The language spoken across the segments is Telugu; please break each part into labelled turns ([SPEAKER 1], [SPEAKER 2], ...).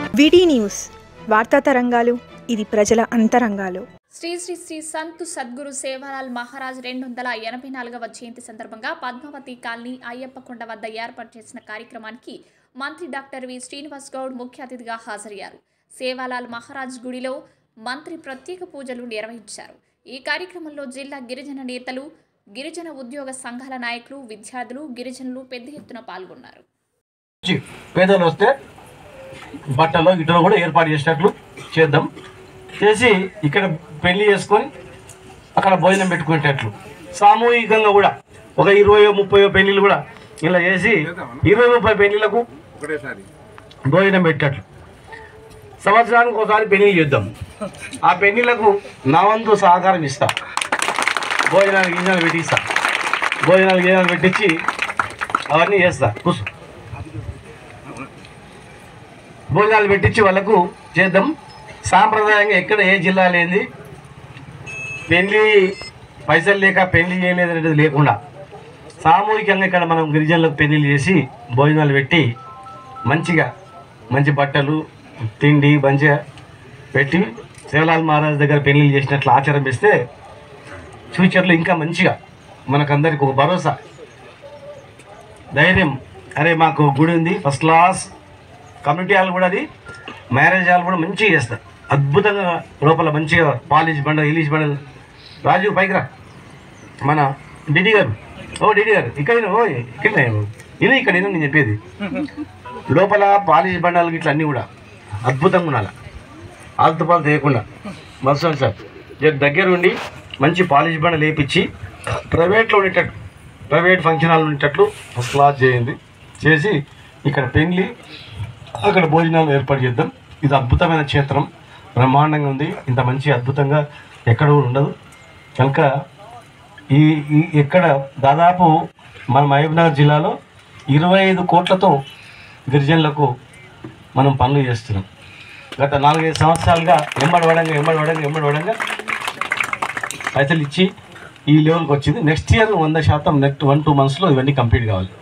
[SPEAKER 1] విడి న్యూస్ వార్తా తరంగాలు ఇది ప్రజల అంతరంగాలు
[SPEAKER 2] శ్రీ శ్రీ శ్రీ సంత్ సద్గురు సేవాలాల్ మహారాజ్ రెండు వందల ఎనభై నాలుగవ జయంతి సందర్భంగా పద్మావతి కాలనీ అయ్యప్పకొండ వద్ద ఏర్పాటు చేసిన కార్యక్రమానికి మంత్రి డాక్టర్ వి శ్రీనివాస్ గౌడ్ ముఖ్య అతిథిగా హాజరయ్యారు సేవాలాల్ మహారాజ్ గుడిలో మంత్రి ప్రత్యేక పూజలు నిర్వహించారు ఈ కార్యక్రమంలో జిల్లా గిరిజన నేతలు గిరిజన ఉద్యోగ సంఘాల నాయకులు విద్యార్థులు గిరిజనులు పెద్ద ఎత్తున పాల్గొన్నారు
[SPEAKER 3] వచ్చి పేదలు వస్తే బట్టలు గిట్టలు కూడా ఏర్పాటు చేసినట్లు చేద్దాం చేసి ఇక్కడ పెళ్లి చేసుకొని అక్కడ భోజనం పెట్టుకునేటట్లు సామూహికంగా కూడా ఒక ఇరవై ముప్పై పెళ్లిళ్ళు కూడా ఇలా చేసి ఇరవై ముప్పై పెళ్లిళ్ళకు భోజనం పెట్టేటట్లు సంవత్సరానికి ఒకసారి పెళ్లి చేద్దాం ఆ పెళ్లిళ్ళకు నా వంతు సహకారం ఇస్తా భోజనాలు గింజాలు పెట్టిస్తా భోజనాలు గింజాలు పెట్టించి అవన్నీ చేస్తా కూర్చో భోజనాలు పెట్టించి వాళ్ళకు చేద్దాం సాంప్రదాయంగా ఎక్కడ ఏ జిల్లా లేనిది పెళ్లి పైసలు లేక పెళ్లి చేయలేదు అనేది లేకుండా సామూహికంగా ఇక్కడ మనం గిరిజనులకు పెళ్లిళ్ళు చేసి భోజనాలు పెట్టి మంచిగా మంచి బట్టలు తిండి మంచిగా పెట్టి శివలాల్ మహారాజ్ దగ్గర పెళ్లిళ్ళు చేసినట్లు ఆచారం ఇస్తే ఫ్యూచర్లో ఇంకా మంచిగా మనకందరికి ఒక భరోసా ధైర్యం అరే మాకు గుడి ఉంది ఫస్ట్ క్లాస్ కమ్యూనిటీ హాల్ కూడా అది మ్యారేజ్ హాల్ కూడా మంచిగా చేస్తారు అద్భుతంగా లోపల మంచిగా పాలిష్ బండ ఇలీష్ బండ రాజు పైకి రా మన డిడి గారు ఓ డిడి గారు ఇక్కడ ఓ ఇక్కడ ఇది ఇక్కడ ఏదో నేను చెప్పేది లోపల పాలిష్ బండాలు ఇట్లా అన్నీ కూడా అద్భుతంగా ఉండాలి ఆలతో పాలు చేయకుండా మస్తాన్ సార్ జర దగ్గర ఉండి మంచి పాలిష్ బండ లేపించి ప్రైవేట్లో ఉండేటట్టు ప్రైవేట్ ఫంక్షన్ హాల్ ఉండేటట్లు ఫస్ట్ క్లాస్ చేయండి చేసి ఇక్కడ పెళ్లి అక్కడ భోజనాలు ఏర్పాటు చేద్దాం ఇది అద్భుతమైన క్షేత్రం బ్రహ్మాండంగా ఉంది ఇంత మంచి అద్భుతంగా ఎక్కడ కూడా ఉండదు కనుక ఈ ఈ ఎక్కడ దాదాపు మన మహబూబ్నగర్ జిల్లాలో ఇరవై ఐదు కోట్లతో గిరిజనులకు మనం పనులు చేస్తున్నాం గత నాలుగైదు సంవత్సరాలుగా ఎంబడి వడంగా ఎంబడి వడంగా ఎంబడి వడంగా పైసలు ఇచ్చి ఈ లెవెల్కి వచ్చింది నెక్స్ట్ ఇయర్ వంద శాతం నెక్స్ట్ వన్ టూ మంత్స్లో ఇవన్నీ కంప్లీట్ కావాలి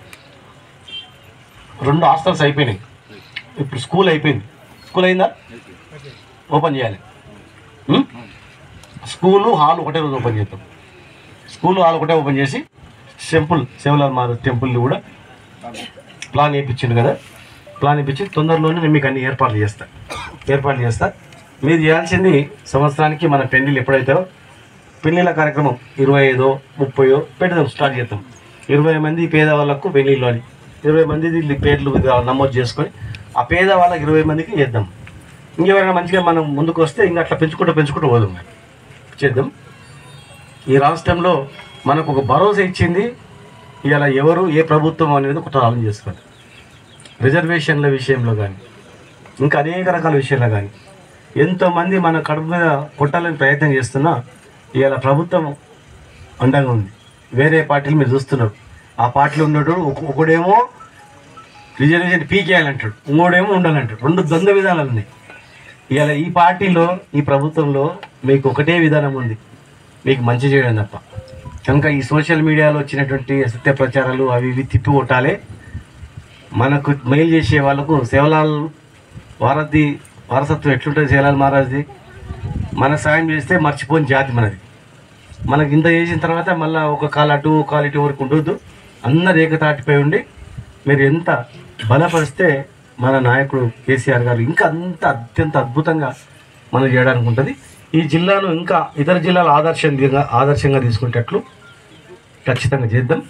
[SPEAKER 3] రెండు హాస్టల్స్ అయిపోయినాయి ఇప్పుడు స్కూల్ అయిపోయింది స్కూల్ అయిందా ఓపెన్ చేయాలి ఉం? స్కూలు హాల్ ఒకటే రోజు ఓపెన్ చేద్దాం స్కూల్ హాల్ ఒకటే ఓపెన్ చేసి టెంపుల్ శివలాల్ మహారాజ్ టెంపుల్ని కూడా ప్లాన్ వేయించిండు కదా ప్లాన్ వేయించి తొందరలోనే నేను మీకు అన్ని ఏర్పాట్లు చేస్తా ఏర్పాట్లు చేస్తా మీరు చేయాల్సింది సంవత్సరానికి మన పెళ్లిళ్ళు ఎప్పుడైతే పెళ్లిళ్ళ కార్యక్రమం ఇరవై ఐదో ముప్పయో పెడదాం స్టార్ట్ చేద్దాం ఇరవై మంది పేదవాళ్ళకు పెళ్లిళ్ళు అని ఇరవై మంది పేర్లు నమోదు చేసుకొని ఆ పేదవాళ్ళకి ఇరవై మందికి చేద్దాం ఇంకెవరైనా మంచిగా మనం ముందుకు వస్తే ఇంకా అట్లా పెంచుకుంటూ పెంచుకుంటూ పోదాం చేద్దాం ఈ రాష్ట్రంలో మనకు ఒక భరోసా ఇచ్చింది ఇవాళ ఎవరు ఏ ప్రభుత్వం అనేది ఒకటి ఆలోచన చేసుకోండి రిజర్వేషన్ల విషయంలో కానీ ఇంకా అనేక రకాల విషయాల్లో కానీ ఎంతోమంది మన కడుపు మీద కొట్టాలని ప్రయత్నం చేస్తున్నా ఇవాళ ప్రభుత్వం అండగా ఉంది వేరే పార్టీలు మీరు చూస్తున్నారు ఆ పార్టీలో ఉన్నప్పుడు ఒక- ఒకడేమో రిజర్వేషన్ పీకేయాలంటాడు ఇంకోడేమో ఉండాలంటాడు రెండు ద్వంద్వ విధానాలు ఉన్నాయి ఇవాళ ఈ పార్టీలో ఈ ప్రభుత్వంలో మీకు ఒకటే విధానం ఉంది మీకు మంచి చేయడం తప్ప కనుక ఈ సోషల్ మీడియాలో వచ్చినటువంటి సత్య ప్రచారాలు అవి ఇవి తిప్పి కొట్టాలి మనకు మెయిల్ చేసే వాళ్ళకు సేవలాల్ వారధి వారసత్వం ఎట్లుంటుంది సేవలాల్ మహారాజ్ది మన సాయం చేస్తే మర్చిపోని జాతి మనది మనకి ఇంత చేసిన తర్వాత మళ్ళీ ఒక కాలు అటు ఒక కాలు ఇటు వరకు ఉండొద్దు అందరు ఏకతాటిపై ఉండి మీరు ఎంత బలపరిస్తే మన నాయకుడు కేసీఆర్ గారు ఇంకా అంత అత్యంత అద్భుతంగా మనం చేయడానికి ఉంటుంది ఈ జిల్లాను ఇంకా ఇతర జిల్లాలు ఆదర్శంగా ఆదర్శంగా తీసుకునేటట్లు ఖచ్చితంగా చేద్దాం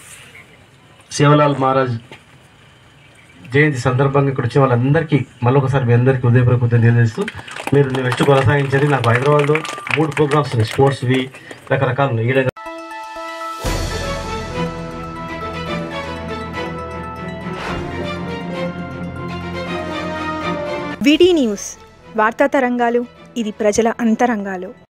[SPEAKER 3] శివలాల్ మహారాజ్ జయంతి సందర్భంగా ఇక్కడ వచ్చే వాళ్ళందరికీ మళ్ళొకసారి మీ అందరికీ ఉదయపూర్వక తెలియజేస్తూ మీరు నెక్స్ట్ కొనసాగించండి నాకు హైదరాబాద్లో మూడు ప్రోగ్రామ్స్ ఉన్నాయి స్పోర్ట్స్వి రకరకాలు ఉన్నాయి ఈడ
[SPEAKER 1] విడి న్యూస్ వార్తా తరంగాలు ఇది ప్రజల అంతరంగాలు